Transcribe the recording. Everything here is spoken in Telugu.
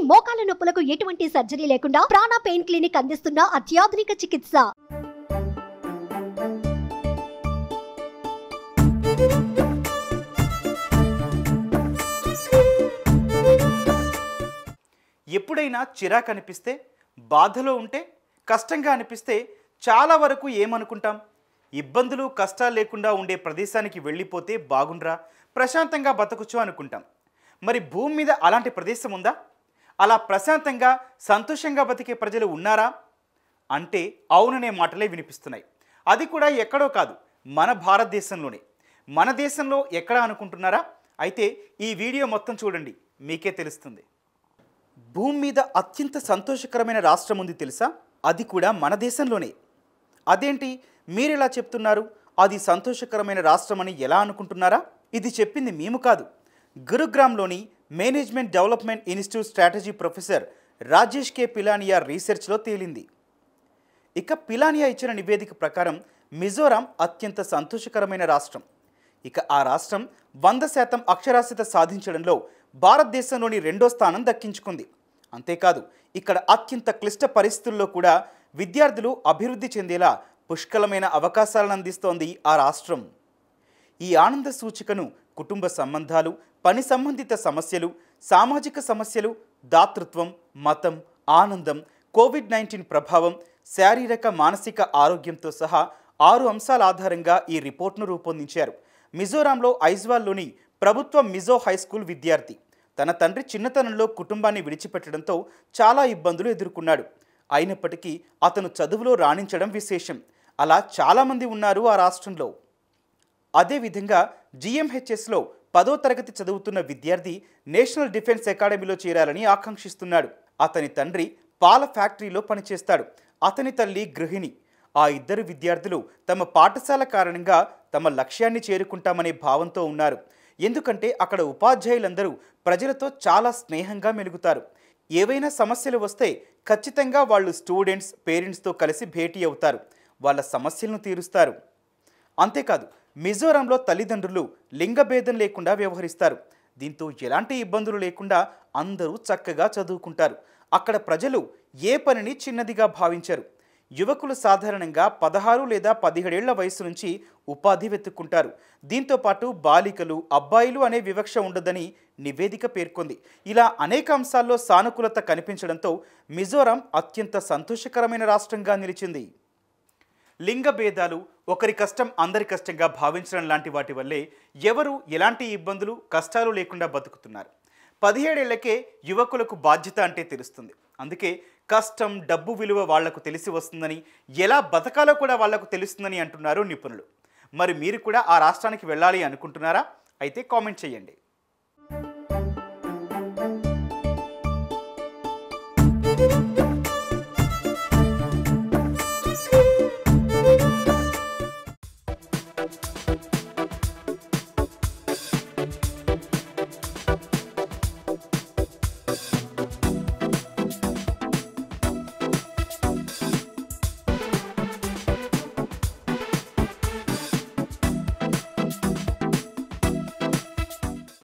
మోకాల నొప్పులకు ఎటువంటి సర్జరీ లేకుండా ప్రాణ పెయిన్ క్లినిక్ అందిస్తున్న అత్యాధునిక చికిత్స ఎప్పుడైనా చిరాకు అనిపిస్తే బాధలో ఉంటే కష్టంగా అనిపిస్తే చాలా వరకు ఏమనుకుంటాం ఇబ్బందులు కష్టాలు లేకుండా ఉండే ప్రదేశానికి వెళ్ళిపోతే బాగుండ్రా ప్రశాంతంగా బతకొచ్చు అనుకుంటాం మరి భూమి మీద అలాంటి ప్రదేశం ఉందా అలా ప్రశాంతంగా సంతోషంగా బతికే ప్రజలు ఉన్నారా అంటే అవుననే మాటలే వినిపిస్తున్నాయి అది కూడా ఎక్కడో కాదు మన భారతదేశంలోనే మన దేశంలో ఎక్కడ అనుకుంటున్నారా అయితే ఈ వీడియో మొత్తం చూడండి మీకే తెలుస్తుంది భూమి మీద అత్యంత సంతోషకరమైన రాష్ట్రం ఉంది తెలుసా అది కూడా మన దేశంలోనే అదేంటి మీరెలా చెప్తున్నారు అది సంతోషకరమైన రాష్ట్రం అని ఎలా అనుకుంటున్నారా ఇది చెప్పింది మేము కాదు గురుగ్రామ్లోని management development institute strategy professor Rajesh K Pilania రీసెర్చ్లో తేలింది ఇక పిలానియా ఇచ్చిన నివేదిక ప్రకారం మిజోరాం అత్యంత సంతోషకరమైన రాష్ట్రం ఇక ఆ రాష్ట్రం వంద శాతం అక్షరాస్యత సాధించడంలో భారతదేశంలోని రెండో స్థానం దక్కించుకుంది అంతేకాదు ఇక్కడ అత్యంత క్లిష్ట పరిస్థితుల్లో కూడా విద్యార్థులు అభివృద్ధి చెందేలా పుష్కలమైన అవకాశాలను అందిస్తోంది ఆ రాష్ట్రం ఈ ఆనంద సూచికను కుటుంబ సంబంధాలు పని సంబంధిత సమస్యలు సామాజిక సమస్యలు దాతృత్వం మతం ఆనందం కోవిడ్ నైన్టీన్ ప్రభావం శారీరక మానసిక ఆరోగ్యంతో సహా ఆరు అంశాల ఆధారంగా ఈ రిపోర్ట్ను రూపొందించారు మిజోరాంలో ఐజ్వాల్లోని ప్రభుత్వ మిజో హై స్కూల్ విద్యార్థి తన తండ్రి చిన్నతనంలో కుటుంబాన్ని విడిచిపెట్టడంతో చాలా ఇబ్బందులు ఎదుర్కొన్నాడు అయినప్పటికీ అతను చదువులో రాణించడం విశేషం అలా చాలామంది ఉన్నారు ఆ రాష్ట్రంలో అదేవిధంగా జిఎంహెచ్ఎస్లో పదో తరగతి చదువుతున్న విద్యార్థి నేషనల్ డిఫెన్స్ అకాడమీలో చేరాలని ఆకాంక్షిస్తున్నాడు అతని తండ్రి పాల ఫ్యాక్టరీలో పనిచేస్తాడు అతని తల్లి గృహిణి ఆ ఇద్దరు విద్యార్థులు తమ పాఠశాల కారణంగా తమ లక్ష్యాన్ని చేరుకుంటామనే భావంతో ఉన్నారు ఎందుకంటే అక్కడ ఉపాధ్యాయులందరూ ప్రజలతో చాలా స్నేహంగా మెలుగుతారు ఏవైనా సమస్యలు వస్తే ఖచ్చితంగా వాళ్ళు స్టూడెంట్స్ పేరెంట్స్తో కలిసి భేటీ అవుతారు వాళ్ళ సమస్యలను తీరుస్తారు అంతేకాదు మిజోరాంలో తల్లిదండ్రులు లింగభేదం లేకుండా వ్యవహరిస్తారు దీంతో ఎలాంటి ఇబ్బందులు లేకుండా అందరూ చక్కగా చదువుకుంటారు అక్కడ ప్రజలు ఏ పనిని చిన్నదిగా భావించరు యువకులు సాధారణంగా పదహారు లేదా పదిహేడేళ్ల వయసు నుంచి ఉపాధి వెతుక్కుంటారు దీంతో పాటు బాలికలు అబ్బాయిలు అనే వివక్ష ఉండదని నివేదిక పేర్కొంది ఇలా అనేక అంశాల్లో సానుకూలత కనిపించడంతో మిజోరాం అత్యంత సంతోషకరమైన రాష్ట్రంగా నిలిచింది లింగ భేదాలు ఒకరి కష్టం అందరి కష్టంగా భావించడం లాంటి వాటి వల్లే ఎవరు ఎలాంటి ఇబ్బందులు కష్టాలు లేకుండా బతుకుతున్నారు పదిహేడేళ్లకే యువకులకు బాధ్యత అంటే తెలుస్తుంది అందుకే కష్టం డబ్బు విలువ వాళ్లకు తెలిసి వస్తుందని ఎలా బతకాలో కూడా వాళ్లకు తెలుస్తుందని అంటున్నారు నిపుణులు మరి మీరు కూడా ఆ రాష్ట్రానికి వెళ్ళాలి అనుకుంటున్నారా అయితే కామెంట్ చేయండి